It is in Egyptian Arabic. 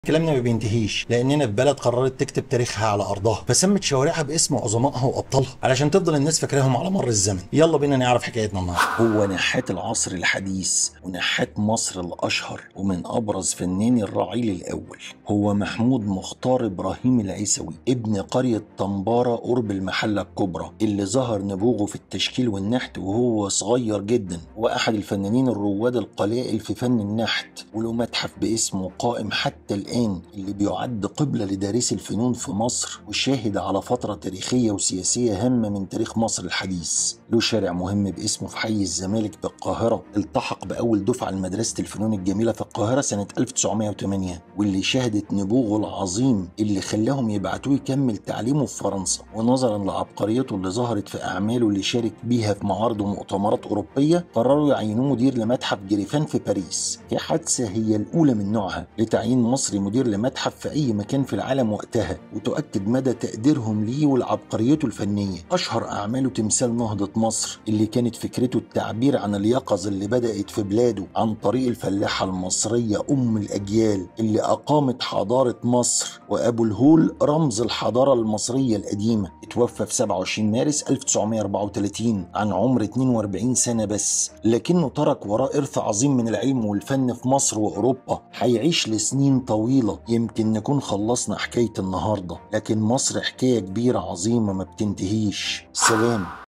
كلامنا ما بينتهيش لاننا في بلد قررت تكتب تاريخها على ارضها فسمت شوارعها باسم عظمائها وابطالها علشان تفضل الناس فاكراهم على مر الزمن يلا بينا نعرف حكايتنا النهارده هو نحات العصر الحديث ونحات مصر الأشهر ومن أبرز فناني الرعيل الأول هو محمود مختار إبراهيم العيسوي ابن قرية طنبارة قرب المحلة الكبرى اللي ظهر نبوغه في التشكيل والنحت وهو صغير جدا وأحد الفنانين الرواد القلائل في فن النحت وله متحف باسمه قائم حتى الآن اللي بيعد قبلة لدارسي الفنون في مصر وشاهد على فترة تاريخية وسياسية هامة من تاريخ مصر الحديث له شارع مهم باسمه في حي الزمالك بالقاهرة التحق بأول دفعة لمدرسة الفنون الجميلة في القاهرة سنة 1908 واللي شهدت نبوغه العظيم اللي خلاهم يبعتوه يكمل تعليمه في فرنسا ونظرا لعبقريته اللي ظهرت في أعماله اللي شارك بيها في معارض ومؤتمرات أوروبية قرروا يعينوه مدير لمتحف جريفان في باريس في حادثة هي الأولى من نوعها لتعيين مصري مدير لمتحف في أي مكان في العالم وقتها وتؤكد مدى تقديرهم ليه ولعبقريته الفنية أشهر أعماله تمثال نهضة مصر اللي كانت فكرته التعبير عن اليقظة اللي بدأت في بلاده عن طريق الفلاحة المصرية أم الأجيال اللي أقامت حضارة مصر وأبو الهول رمز الحضارة المصرية القديمة اتوفى في 27 مارس 1934 عن عمر 42 سنة بس لكنه ترك وراه إرث عظيم من العلم والفن في مصر وأوروبا هيعيش لسنين طويلة يمكن نكون خلصنا حكاية النهاردة لكن مصر حكاية كبيرة عظيمة ما بتنتهيش سلام